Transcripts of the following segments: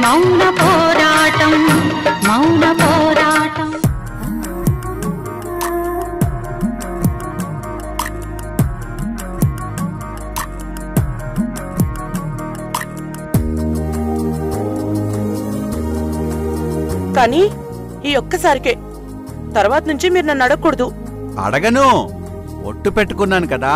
మౌన పోరాటం మౌన పోరాటం కానీ ఈ ఒక్కసారికే తర్వాత నుంచి మీరు నన్ను అడగకూడదు అడగను ఒట్టు పెట్టుకున్నాను కదా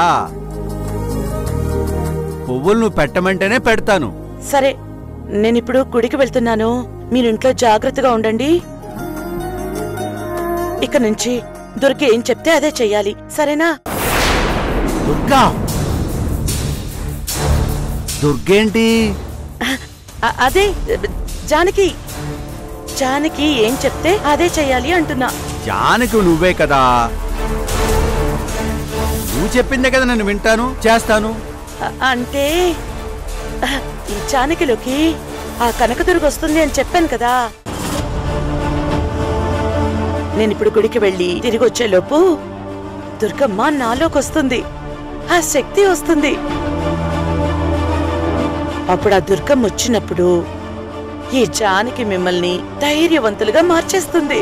పువ్వులు నువ్వు పెట్టమంటేనే పెడతాను సరే నేనిప్పుడు గుడికి వెళ్తున్నాను మీరు ఇంట్లో జాగ్రత్తగా ఉండండి ఇక నుంచి దుర్గ ఏం చెప్తే అదే చెయ్యాలి సరేనా దుర్గా దుర్గేంటి అ- అదే జానకి జానకి ఏం చెప్తే అదే చెయ్యాలి అంటున్నా జానకి నువ్వే కదా నువ్వు చెప్పిందే కదా నేను వింటాను చేస్తాను అ- అంటే అహ్, ఈ జానకిలోకి ఆ కనకదుర్గ వస్తుంది అని చెప్పాను కదా నేను ఇప్పుడు గుడికి వెళ్ళి తిరిగి వచ్చేలోపు దుర్గమ్మ నాలోకి వస్తుంది ఆ శక్తి వస్తుంది అప్పుడు ఆ దుర్గమ్మ వచ్చినప్పుడు ఈ జానకి మిమ్మల్ని ధైర్యవంతులుగా మార్చేస్తుంది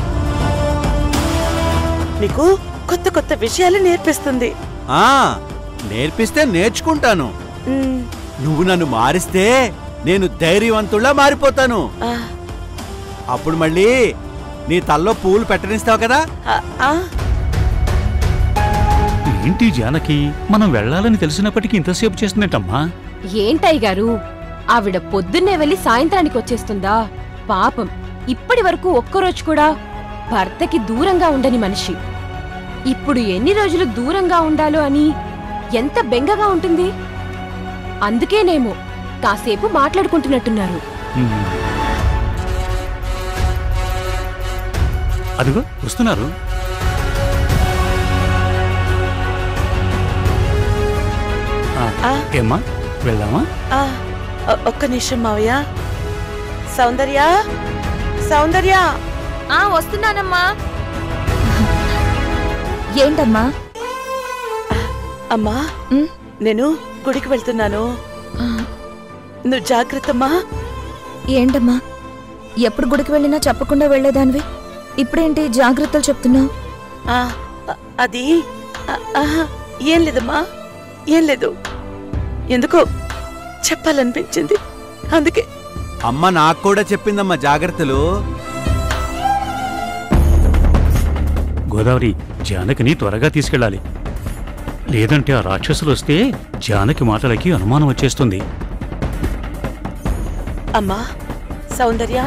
మీకు కొత్త కొత్త విషయాలు నేర్పిస్తుంది ఆ నేర్పిస్తే నేర్చుకుంటాను ఉమ్, నువ్వు నన్ను మారిస్తే నేను ధైర్యవంతుల్లా మారిపోతాను ఆ, అప్పుడు మళ్ళీ నీ తల్లో పూలు పెట్టనిస్తావు కదా ఆ, ఆ. ఏంటి జానకి మనం వెళ్ళాలని తెలిసినప్పటికీ ఇంతసేపు చేస్తుందేంటమ్మా ఏంటయ్య గారు ఆవిడ పొద్దున్నే వెళ్లి సాయంత్రానికి వచ్చేస్తుందా పాపం ఇప్పటి వరకు ఒక్కరోజు కూడా భర్తకి దూరంగా ఉండని మనిషి ఇప్పుడు ఎన్ని రోజులు దూరంగా ఉండాలో అని ఎంత బెంగగా ఉంటుంది అందుకేనేమో కాసేపు మాట్లాడుకుంటున్నట్టున్నారు ఉమ్. అదిగో వస్తున్నారు ఆ, ఆ. ఏమ్మా వెళ్దామా ఆ, ఒ- ఒక్క నిమిషం మావయ్య సౌందర్య సౌందర్య ఆ వస్తున్నానమ్మా ఏంటమ్మా అమ్మా ఉమ్, నేను గుడికి వెళ్తున్నాను ఆ, నువ్వు జాగ్రత్తమ్మా ఏంటమ్మా ఎప్పుడు గుడికి వెళ్ళినా చెప్పకుండా వెళ్ళేదానివి ఇప్పుడేంటి జాగ్రత్తలు చెప్తున్నావు ఆ, అ- అది ఆ, ఆహా, ఏం లేదమ్మా ఏం లేదు ఎందుకో చెప్పాలనిపించింది అందుకే అమ్మ నాకు కూడా చెప్పిందమ్మా జాగ్రత్తలు గోదావరి జానకిని త్వరగా తీసుకెళ్ళాలి లేదంటే ఆ రాక్షసులు వస్తే జానకి మాటలకి అనుమానం వచ్చేస్తుంది అమ్మా సౌందర్య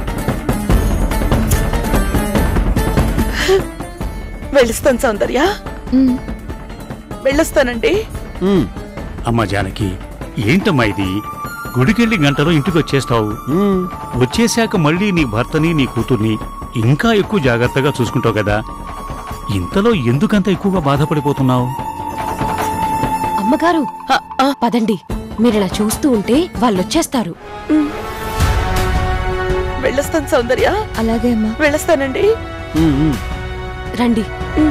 వెళ్ళిస్తాను సౌందర్య ఉమ్, వెళ్ళొస్తానండి ఉమ్, అమ్మ జానకి ఏంటమ్మా ఇది గుడికెళ్ళి గంటలో ఇంటికి వచ్చేస్తావు ఉమ్. వచ్చేశాక మళ్ళీ నీ భర్తని నీ కూతుర్ని ఇంకా ఎక్కువ జాగ్రత్తగా చూసుకుంటావు కదా ఇంతలో ఎందుకంత ఎక్కువగా బాధపడిపోతున్నావు అమ్మగారు ఆ, ఆ, పదండి మీరిలా చూస్తూ ఉంటే వాళ్ళొచ్చేస్తారు వెళ్ళొస్తాను సౌందర్య అలాగే అమ్మా వెళ్ళొస్తానండి ఉమ్, ఉమ్. రండి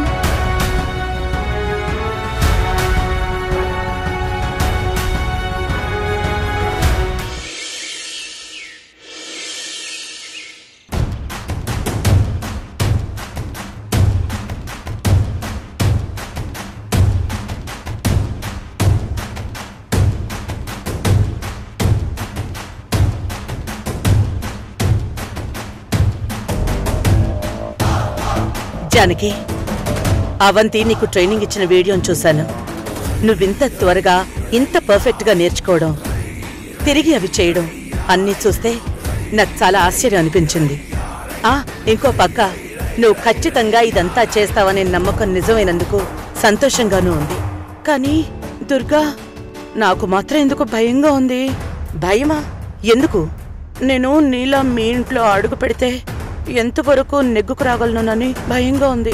జానకి అవంతి నీకు ట్రైనింగ్ ఇచ్చిన వీడియోని చూశాను నువ్వింత త్వరగా ఇంత పర్ఫెక్ట్ గా నేర్చుకోవడం తిరిగి అవి చేయడం అన్నీ చూస్తే నాకు చాలా ఆశ్చర్యం అనిపించింది ఆ ఇంకో పక్క నువ్వు ఖచ్చితంగా ఇదంతా చేస్తావనే నమ్మకం నిజమైనందుకు సంతోషంగానూ ఉంది కానీ దుర్గా నాకు మాత్రం ఎందుకు భయంగా ఉంది భయమా ఎందుకు నేను నీలా మీ ఇంట్లో అడుగు పెడితే ఎంతవరకు నెగ్గుకు రాగలనని భయంగా ఉంది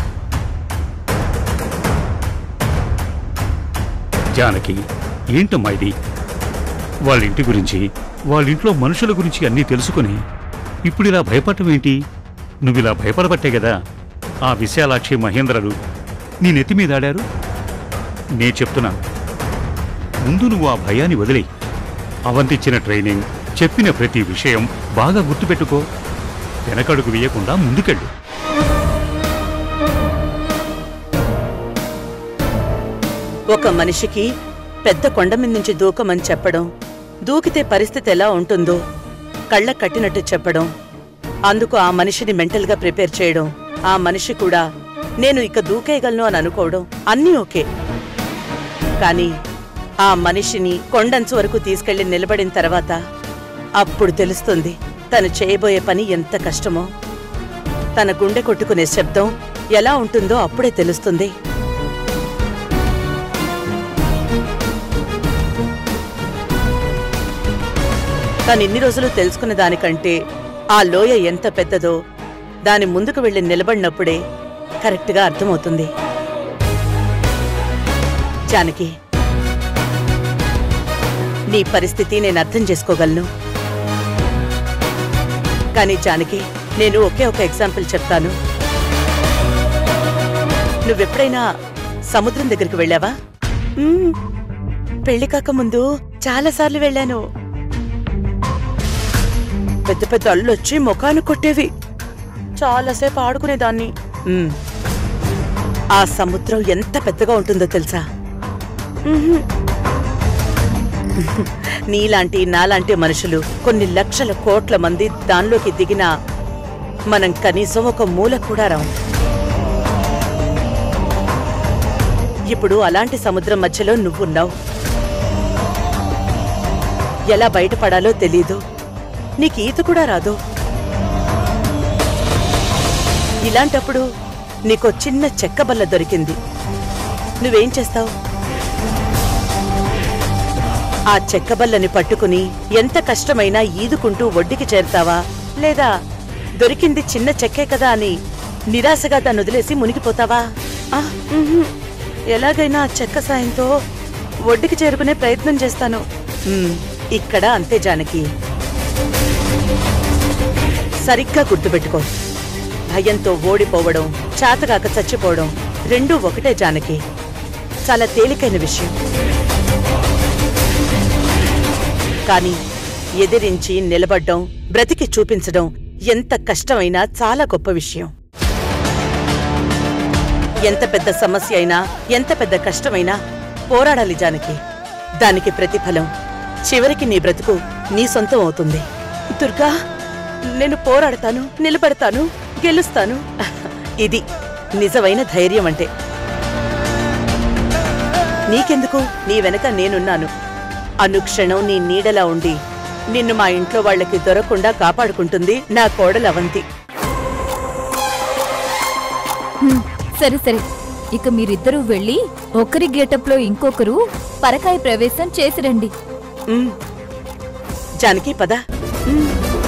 జానకి ఏంటమ్మా ఇది వాళ్ళ ఇంటి గురించి వాళ్ళ ఇంట్లో మనుషుల గురించి అన్నీ తెలుసుకుని ఇప్పుడు ఇలా భయపడటం ఏంటి నువ్వు ఇలా భయపడబట్టే కదా ఆ విశాలాక్షి మహేంద్రలు నీ నెత్తి మీద ఆడారు నే చెప్తున్నాను ముందు నువ్వు ఆ భయాన్ని వదిలేయి అవంతిచ్చిన ట్రైనింగ్ చెప్పిన ప్రతి విషయం బాగా గుర్తుపెట్టుకో వెనకడుగు వేయకుండా ముందుకెళ్ళు ఒక మనిషికి పెద్ద కొండ మీద నుంచి దూకమని చెప్పడం దూకితే పరిస్థితి ఎలా ఉంటుందో కళ్ళ కట్టినట్టు చెప్పడం అందుకు ఆ మనిషిని మెంటల్గా ప్రిపేర్ చేయడం ఆ మనిషి కూడా నేను ఇక దూకేయగలను అని అనుకోవడం అన్నీ ఓకే కానీ ఆ మనిషిని కొండంచు వరకు తీసుకెళ్లి నిలబడిన తర్వాత అప్పుడు తెలుస్తుంది తను చేయబోయే పని ఎంత కష్టమో తన గుండె కొట్టుకునే శబ్దం ఎలా ఉంటుందో అప్పుడే తెలుస్తుంది తను ఇన్ని రోజులు తెలుసుకున్న దానికంటే ఆ లోయ ఎంత పెద్దదో దాని ముందుకు వెళ్లి నిలబడినప్పుడే కరెక్ట్గా అర్థమవుతుంది జానకి నీ పరిస్థితి నేను అర్థం చేసుకోగలను కానీ జానకి నేను ఒకే ఒక ఎగ్జాంపుల్ చెప్తాను నువ్వెప్పుడైనా సముద్రం దగ్గరికి వెళ్ళావా మ్మ్. పెళ్లి కాకముందు చాలాసార్లు వెళ్ళాను పెద్ద పెద్ద అల్లొచ్చి ముఖాన్ని కొట్టేవి చాలాసేపు ఆడుకునేదాన్ని మ్మ్. ఆ సముద్రం ఎంత పెద్దగా ఉంటుందో తెలుసా మ్హూ. నీలాంటి నాలాంటి మనుషులు కొన్ని లక్షల కోట్ల మంది దానిలోకి దిగినా మనం కనీసం ఒక మూల కూడా రాం ఇప్పుడు అలాంటి సముద్రం మధ్యలో నువ్వున్నావు ఎలా బయటపడాలో తెలీదు నీకు ఈత కూడా రాదు ఇలాంటప్పుడు నీకో చిన్న చెక్క బల్ల దొరికింది నువ్వేం చేస్తావు ఆ చెక్క బల్లని పట్టుకుని ఎంత కష్టమైనా ఈదుకుంటూ ఒడ్డుకి చేరుతావా లేదా దొరికింది చిన్న చెక్కే కదా అని నిరాశగా దాన్ని వదిలేసి మునిగిపోతావా ఆ, ఉహుం. ఎలాగైనా ఆ చెక్క సాయంతో ఒడ్డుకి చేరుకునే ప్రయత్నం చేస్తాను ఉమ్, ఇక్కడ అంతే జానకి సరిగ్గా గుర్తుపెట్టుకో భయంతో ఓడిపోవడం చాతగాక చచ్చిపోవడం రెండూ ఒకటే జానకి చాలా తేలికైన విషయం కానీ ఎదిరించి నిలబడ్డం బ్రతికి చూపించడం ఎంత కష్టమైనా చాలా గొప్ప విషయం ఎంత పెద్ద సమస్య అయినా ఎంత పెద్ద కష్టమైనా పోరాడాలి జానకి దానికి ప్రతిఫలం చివరికి నీ బ్రతుకు నీ సొంతం అవుతుంది దుర్గా నేను పోరాడతాను నిలబడతాను గెలుస్తాను ఇది నిజమైన ధైర్యం అంటే నీకెందుకు నీ వెనక నేనున్నాను అనుక్షణం నీ నీడలా ఉండి నిన్ను మా ఇంట్లో వాళ్ళకి దొరకకుండా కాపాడుకుంటుంది నా కోడలు అవంతి హ్మ్, సరే సరే ఇక మీరిద్దరూ వెళ్ళి ఒకరి గేటప్లో ఇంకొకరు పరకాయ ప్రవేశం చేసిరండి ఉమ్. జానకి పద ఉమ్.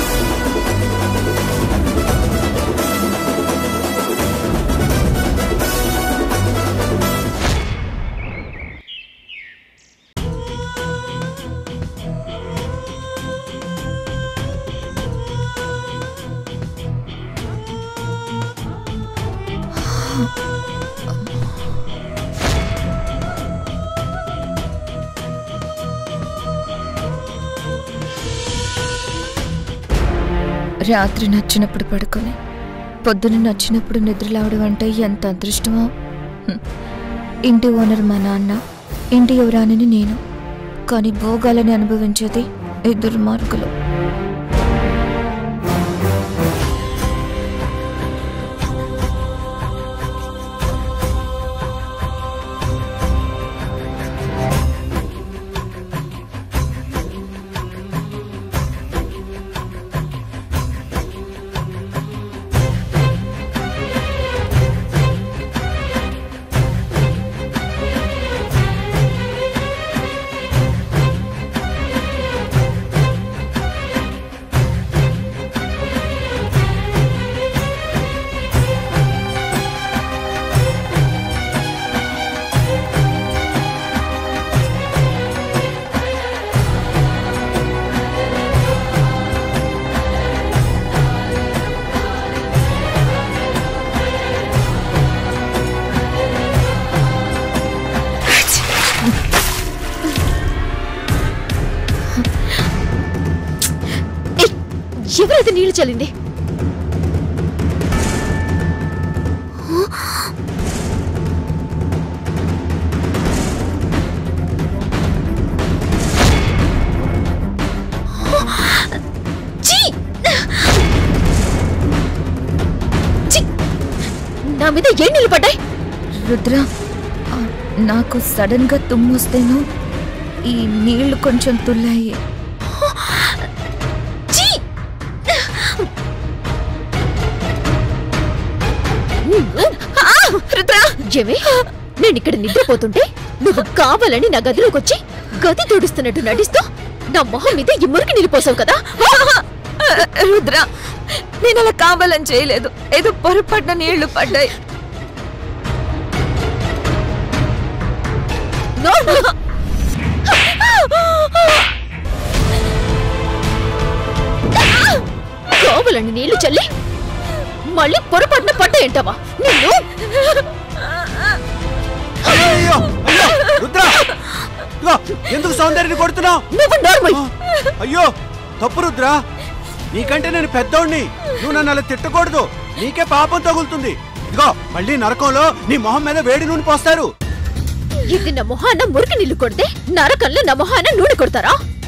రాత్రి నచ్చినప్పుడు పడుకొని పొద్దున నచ్చినప్పుడు నిద్రలావడం అంటే ఎంత అదృష్టమో హ్మ్. ఇంటి ఓనర్ మా నాన్న ఇంటి యువరాణిని నేను కానీ భోగాలని అనుభవించేది ఇద్దరు మార్గులు ఎవరైతే నీళ్లు చల్లింది ఛీ! ఛీ! నా మీద ఏ నీళ్ళు పడ్డాయి రుద్ర ఆ, నాకు సడన్ గా తుమ్మొస్తేను ఈ నీళ్లు కొంచెం తుల్లాయి ఛీ! ఆ! రుద్ర ఏమే నేను ఇక్కడ నిద్రపోతుంటే నువ్వు కావాలని నా గదిలోకి వచ్చి గది తుడుస్తున్నట్టు నటిస్తూ నా మొహం మీద ఈ మురికి నిలిపోసావు కదా రుద్ర నేను అలా కావాలని చేయలేదు ఏదో పొరపాటున నీళ్లు పడ్డాయి నోర్ము! కావాలని నీళ్లు చల్లి మళ్ళీ పొరపాటున పడ్డాయంటావా నిన్ను అయ్యో అయ్యో రుద్ర ఇదిగో, ఎందుకు సౌందర్యని కొడుతున్నావు నువ్వు నార్మల్ అయ్యో తప్పు రుద్ర నీకంటే నేను పెద్దోడిని నువ్వు నన్ను అలా తిట్టకూడదు నీకే పాపం తగులుతుంది ఇదిగో మళ్ళీ నరకంలో నీ మొహం మీద వేడి నూనె పోస్తారు ఇది నా మొహాన మురికి నీళ్లు కొడితే నరకంలో నా మొహాన నూనె కొడతారా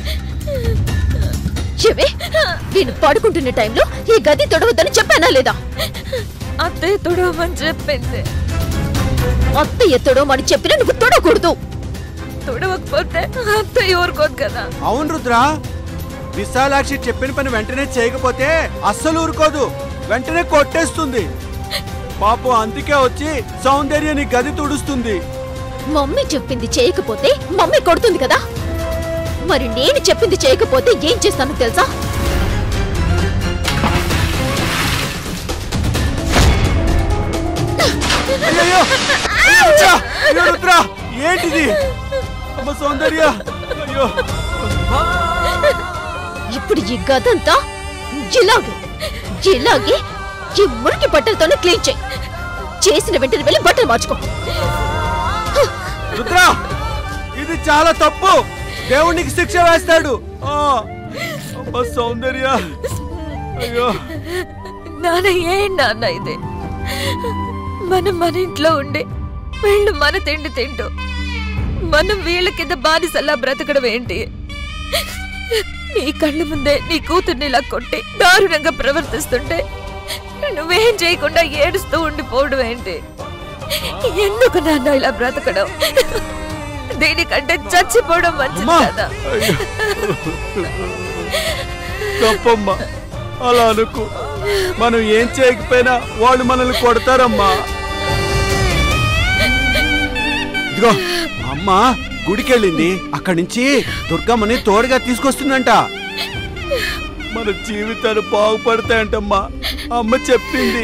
చెవే నేను పడుకుంటున్న టైంలో ఈ గది తొడవద్దని చెప్పానా లేదా అత్తయ్య తుడవమని చెప్పింది అత్తయ్య తొడవమని చెప్పినా నువ్వు తొడవకూడదు తుడవకపోతే అత్తయ్య ఊరుకోదు కదా అవును రుద్ర విశాలాక్షి చెప్పిన పని వెంటనే చేయకపోతే అస్సలు ఊరుకోదు వెంటనే కొట్టేస్తుంది పాపం అందుకే వచ్చి సౌందర్యని గది తుడుస్తుంది మమ్మీ చెప్పింది చేయకపోతే మమ్మీ కొడుతుంది కదా మరి నేను చెప్పింది చేయకపోతే ఏం చేస్తానో తెలుసా అయ్యయ్యో! అయ్యో రుద్ర! అయ్యో రుద్ర ఏంటిది అమ్మ సౌందర్య అయ్యో ఇప్పుడు ఈ గదంతా ఇలాగే ఇలాగే ఈ మురికి బట్టలతోనే క్లీన్ చేయి చేసిన వెంటనే వెళ్ళి బట్టలు మార్చుకో రుద్ర ఇది చాలా తప్పు దేవునికి శిక్ష వేస్తాడు ఆ! అమ్మ సౌందర్య అయ్యో నాన్న ఏం నాన్న ఇది మనం మన ఇంట్లో ఉండి వీళ్ళు మన తిండి తింటూ మనం వీళ్ళ కింద బానిసల్లా బ్రతకడం ఏంటి నీ కళ్ళ ముందే నీ కూతుర్ని ఇలా కొట్టి దారుణంగా ప్రవర్తిస్తుంటే నువ్వేం చేయకుండా ఏడుస్తూ ఉండిపోవడం ఏంటి ఎందుకు నాన్న ఇలా బ్రతకడం దీనికంటే చచ్చిపోవడం మంచిది అమ్మా కదా అయ్యో. తప్పమ్మా అలా అనుకు మనం ఏం చేయకపోయినా వాళ్ళు మనల్ని కొడతారమ్మా ఇదిగో అమ్మ గుడికెళ్ళింది అక్కడి నుంచి దుర్గమ్మని తోడుగా తీసుకొస్తుందంట మన జీవితాలు బాగుపడతాయంటమ్మా అమ్మ చెప్పింది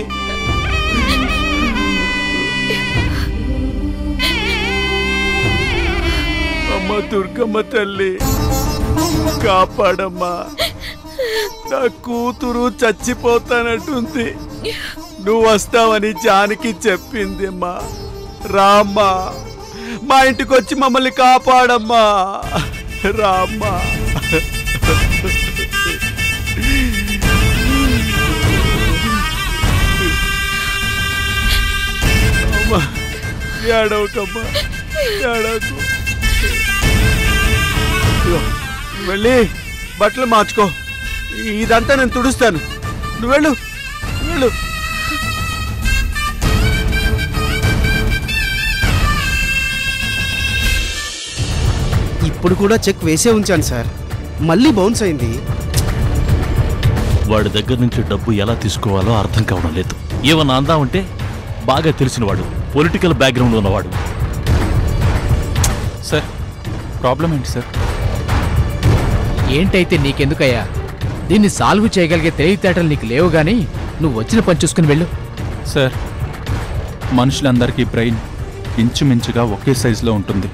అమ్మ దుర్గమ్మ తల్లి కాపాడమ్మా నా కూతురు చచ్చిపోతానట్టుంది నువ్వు వస్తావని జానకి చెప్పింది అమ్మా రామ్మా మా ఇంటికి వచ్చి మమ్మల్ని కాపాడమ్మా రామ్మా అమ్మా ఏడవకమ్మా ఏడవకు ఇదిగో, వెళ్ళి బట్టలు మార్చుకో ఇదంతా నేను తుడుస్తాను నువ్వు వెళ్ళు వెళ్ళు ఇప్పుడు కూడా చెక్ వేసే ఉంచాను సార్ మళ్ళీ బౌన్స్ అయింది వాడి దగ్గర నుంచి డబ్బు ఎలా తీసుకోవాలో అర్థం కావడం లేదు ఏమన్నా అందామంటే బాగా తెలిసినవాడు పొలిటికల్ బ్యాక్గ్రౌండ్ ఉన్నవాడు సార్ ప్రాబ్లం ఏంటి సార్ ఏంటైతే నీకెందుకయ్యా దీన్ని సాల్వ్ చేయగలిగే తెలివితేటలు నీకు లేవు గాని నువ్వు వచ్చిన పని చూసుకుని వెళ్ళు సార్ మనుషులందరికీ బ్రెయిన్ ఇంచుమించుగా ఒకే సైజులో ఉంటుంది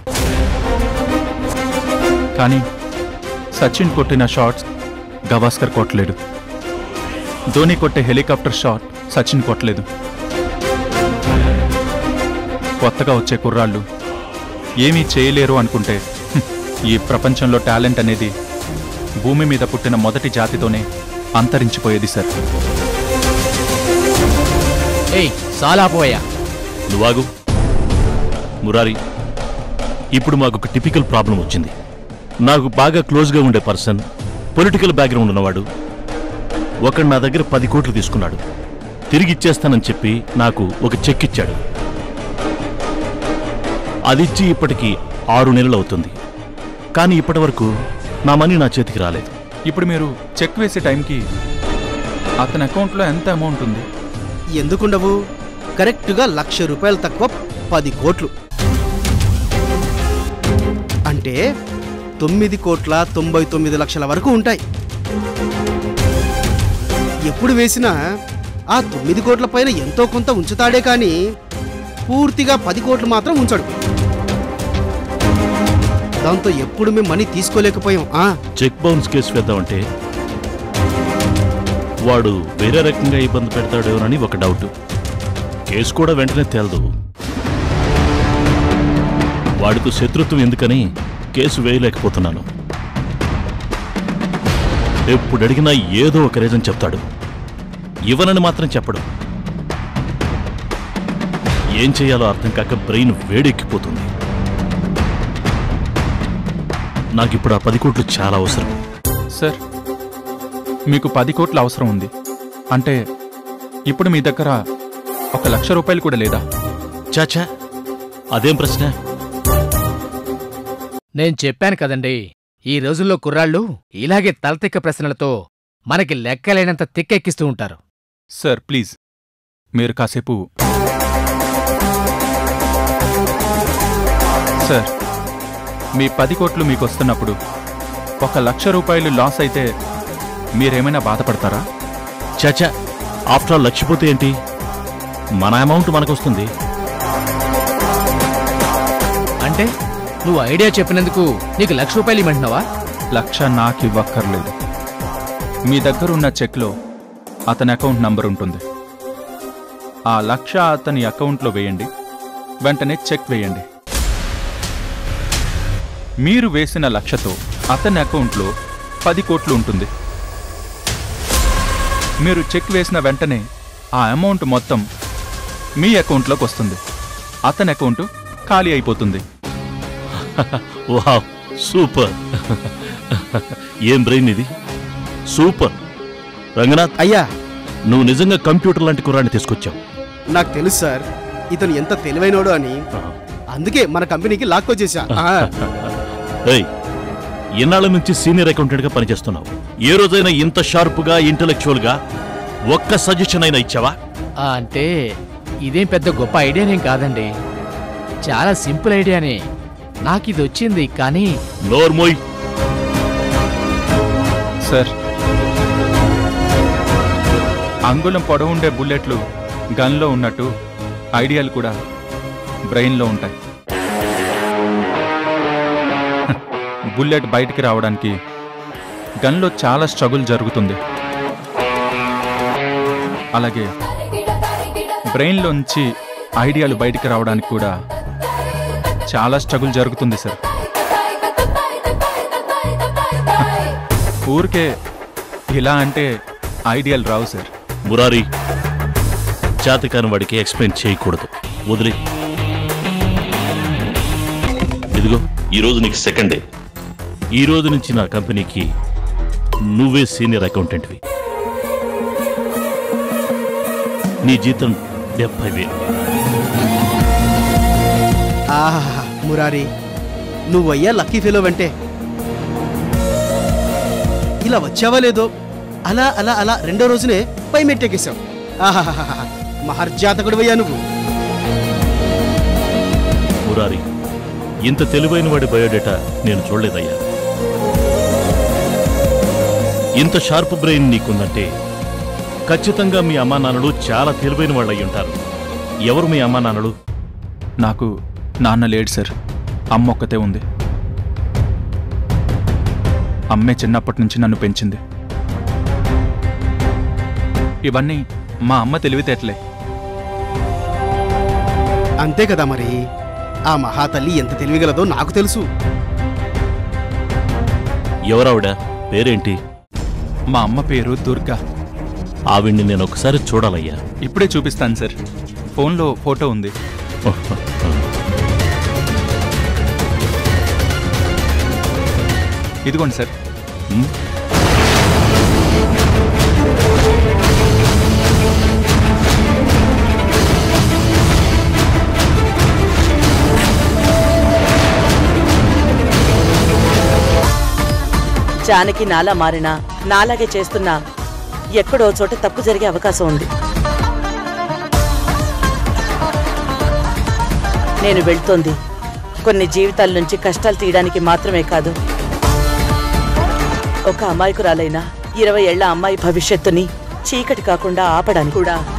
కానీ సచిన్ కొట్టిన షాట్స్ గవాస్కర్ కొట్టలేడు ధోని కొట్టే హెలికాప్టర్ షాట్ సచిన్ కొట్టలేదు కొత్తగా వచ్చే కుర్రాళ్ళు ఏమీ చేయలేరు అనుకుంటే హ్మ్, ఈ ప్రపంచంలో టాలెంట్ అనేది భూమి మీద పుట్టిన మొదటి జాతితోనే అంతరించిపోయేది సార్ ఏయ్ సాలాపోయా నువ్వాగు మురారి ఇప్పుడు మాకు ఒక టిపికల్ ప్రాబ్లం వచ్చింది నాకు బాగా క్లోజ్గా ఉండే పర్సన్ పొలిటికల్ బ్యాక్గ్రౌండ్ ఉన్నవాడు ఒకడు నా దగ్గర పది కోట్లు తీసుకున్నాడు తిరిగి ఇచ్చేస్తానని చెప్పి నాకు ఒక చెక్ ఇచ్చాడు అదిచ్చి ఇప్పటికి ఆరు నెలలు అవుతుంది కానీ ఇప్పటి వరకు నా మనీ నా చేతికి రాలేదు ఇప్పుడు మీరు చెక్ వేసే టైంకి అతని అకౌంట్లో ఎంత అమౌంట్ ఉంది ఎందుకుండవు కరెక్ట్గా లక్ష రూపాయలు తక్కువ పది కోట్లు అంటే తొమ్మిది కోట్ల తొంభై తొమ్మిది లక్షల వరకు ఉంటాయి ఎప్పుడు వేసినా ఆ తొమ్మిది కోట్ల పైన ఎంతో కొంత ఉంచుతాడే కానీ పూర్తిగా పది కోట్లు మాత్రం ఉంచడు దాంతో ఎప్పుడు మేము మనీ తీసుకోలేకపోయాం ఆ చెక్ బౌన్స్ కేసు వేద్దామంటే వాడు వేరే రకంగా ఇబ్బంది పెడతాడేమోనని ఒక డౌట్ కేసు కూడా వెంటనే తేలదు వాడితో శత్రుత్వం ఎందుకని కేసు వేయలేకపోతున్నాను ఎప్పుడు అడిగినా ఏదో ఒక రీజన్ చెప్తాడు ఇవ్వనని మాత్రం చెప్పడు ఏం చేయాలో అర్థం కాక బ్రెయిన్ వేడెక్కిపోతుంది నాకిప్పుడు ఆ పది కోట్లు చాలా అవసరం సార్ మీకు పది కోట్ల అవసరం ఉంది అంటే ఇప్పుడు మీ దగ్గర ఒక లక్ష రూపాయలు కూడా లేదా చాచా అదేం ప్రశ్న నేను చెప్పాను కదండి ఈ రోజుల్లో కుర్రాళ్ళు ఇలాగే తలతిక్క ప్రశ్నలతో మనకి లెక్కలేనంత తిక్కెక్కిస్తూ ఉంటారు సార్ ప్లీజ్ మీరు కాసేపు సార్ మీ పది కోట్లు మీకు వస్తున్నప్పుడు ఒక లక్ష రూపాయలు లాస్ అయితే మీరేమైనా బాధపడతారా చాచా ఆఫ్టర్ ఆల్ లక్షపోతే ఏంటి మన అమౌంట్ మనకొస్తుంది అంటే నువ్వు ఐడియా చెప్పినందుకు నీకు లక్ష రూపాయలు ఇమ్మంటున్నావా లక్ష నాకు ఇవ్వక్కర్లేదు మీ దగ్గర ఉన్న చెక్లో అతని అకౌంట్ నంబర్ ఉంటుంది ఆ లక్ష అతని అకౌంట్లో వేయండి వెంటనే చెక్ వేయండి మీరు వేసిన లక్షతో అతని అకౌంట్లో పది కోట్లు ఉంటుంది మీరు చెక్ వేసిన వెంటనే ఆ అమౌంట్ మొత్తం మీ అకౌంట్లోకి వస్తుంది అతని అకౌంట్ ఖాళీ అయిపోతుంది వావ్ సూపర్ ఏం బ్రెయిన్ ఇది సూపర్ రంగనాథ్ అయ్యా నువ్వు నిజంగా కంప్యూటర్ లాంటి కుర్రాన్ని తీసుకొచ్చావు నాకు తెలుసు సార్ ఇతను ఎంత తెలివైనోడు అని అందుకే మన కంపెనీకి లాక్కొచ్చేసా ఆ. ఏయ్ ఎన్నాళ్ళ నుంచి సీనియర్ అకౌంటెంట్గా పనిచేస్తున్నావు ఏ రోజైనా ఇంత షార్ప్గా ఇంటలెక్చువల్గా ఒక్క సజెషన్ అయినా ఇచ్చావా ఆ, అంటే ఇదేం పెద్ద గొప్ప ఐడియానేం కాదండి చాలా సింపుల్ ఐడియానే నాకు ఇది వచ్చింది కానీ నోర్మోయ్ సార్ అంగుళం పొడవుండే బుల్లెట్లు గన్లో ఉన్నట్టు ఐడియాలు కూడా బ్రెయిన్లో ఉంటాయి బుల్లెట్ బయటికి రావడానికి గన్లో చాలా స్ట్రగుల్ జరుగుతుంది అలాగే బ్రెయిన్లోంచి ఐడియాలు బయటికి రావడానికి కూడా చాలా స్ట్రగుల్ జరుగుతుంది సార్ ఊరికే ఇలా అంటే ఐడియాలు రావు సార్ మురారి చేతకాని వాడికి ఎక్స్ప్లెయిన్ చేయకూడదు వదిలే ఇదిగో ఈరోజు నీకు సెకండ్ డే ఈ రోజు నుంచి నా కంపెనీకి నువ్వే సీనియర్ అకౌంటెంట్వి నీ జీతం డెబ్బై వేలు ఆహా మురారి నువ్వయ్యా లక్కీ ఫెలో వెంటే ఇలా వచ్చావా లేదో అలా అలా అలా రెండో రోజునే పై మెట్టెక్కేశావు ఆహాహాహా మహర్జాతకుడివయ్యా నువ్వు మురారి ఇంత తెలివైన వాడి బయోడేటా నేను చూడలేదయ్యా ఇంత షార్ప్ బ్రెయిన్ నీకుందంటే ఖచ్చితంగా మీ అమ్మా నాన్నలు చాలా తెలివైన వాళ్ళు అయి ఉంటారు ఎవరు మీ అమ్మా నాన్నలు నాకు నాన్న లేడు సార్ అమ్మ ఒక్కతే ఉంది అమ్మే చిన్నప్పటి నుంచి నన్ను పెంచింది ఇవన్నీ మా అమ్మ తెలివితేటలే అంతే కదా మరి ఆ మహాతల్లి ఎంత తెలివిగలదో నాకు తెలుసు ఎవరావిడ పేరేంటి మా అమ్మ పేరు దుర్గా ఆవిడ్ని నేను ఒకసారి చూడాలయ్యా ఇప్పుడే చూపిస్తాను సార్ ఫోన్లో ఫోటో ఉంది ఇదిగోండి సార్ ఉమ్, జానకి నాలా మారినా నాలాగే చేస్తున్నా ఎక్కడో చోట తప్పు జరిగే అవకాశం ఉంది నేను వెళ్తోంది కొన్ని జీవితాల నుంచి కష్టాలు తీయడానికి మాత్రమే కాదు ఒక అమాయకురాలైన ఇరవై ఏళ్ల అమ్మాయి భవిష్యత్తుని చీకటి కాకుండా ఆపడానికి కూడా